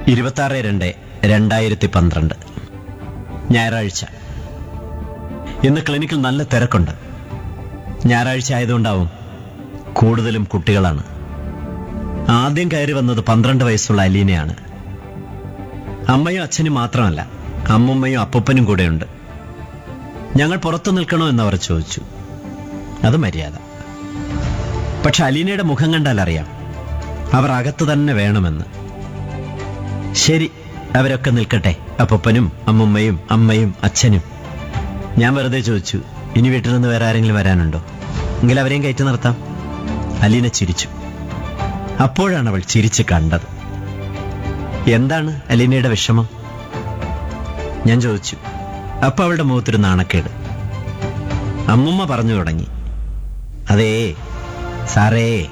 ഇരുപത്തി രണ്ട് രണ്ടായിരത്തി പന്ത്രണ്ട് ഞായറാഴ്ച ഇന്ന് ക്ലിനിക്കിൽ നല്ല തിരക്കുണ്ട് ഞായറാഴ്ച ആയതുകൊണ്ടാവും കൂടുതലും കുട്ടികളാണ് ആദ്യം കയറി വന്നത് പന്ത്രണ്ട് വയസ്സുള്ള അലീനയാണ് അമ്മയും അച്ഛനും മാത്രമല്ല അമ്മുമ്മയും അപ്പൂപ്പനും കൂടെയുണ്ട് ഞങ്ങൾ പുറത്തു നിൽക്കണോ എന്നവർ ചോദിച്ചു അത് മര്യാദ പക്ഷെ അലീനയുടെ മുഖം കണ്ടാൽ അറിയാം അവർ അകത്ത് തന്നെ വേണമെന്ന് ശരി അവരൊക്കെ നിൽക്കട്ടെ അപ്പൂപ്പനും അമ്മുമ്മയും അമ്മയും അച്ഛനും ഞാൻ വെറുതെ ചോദിച്ചു ഇനി വീട്ടിൽ നിന്ന് വേറെ ആരെങ്കിലും വരാനുണ്ടോ എങ്കിൽ അവരെയും കയറ്റി നിർത്താം അലീന ചിരിച്ചു അപ്പോഴാണ് അവൾ ചിരിച്ച് കണ്ടത് എന്താണ് അലീനയുടെ വിഷമം ഞാൻ ചോദിച്ചു അപ്പൊ അവളുടെ മുഖത്തൊരു നാണക്കേട് അമ്മുമ്മ പറഞ്ഞു തുടങ്ങി അതേ സാറേ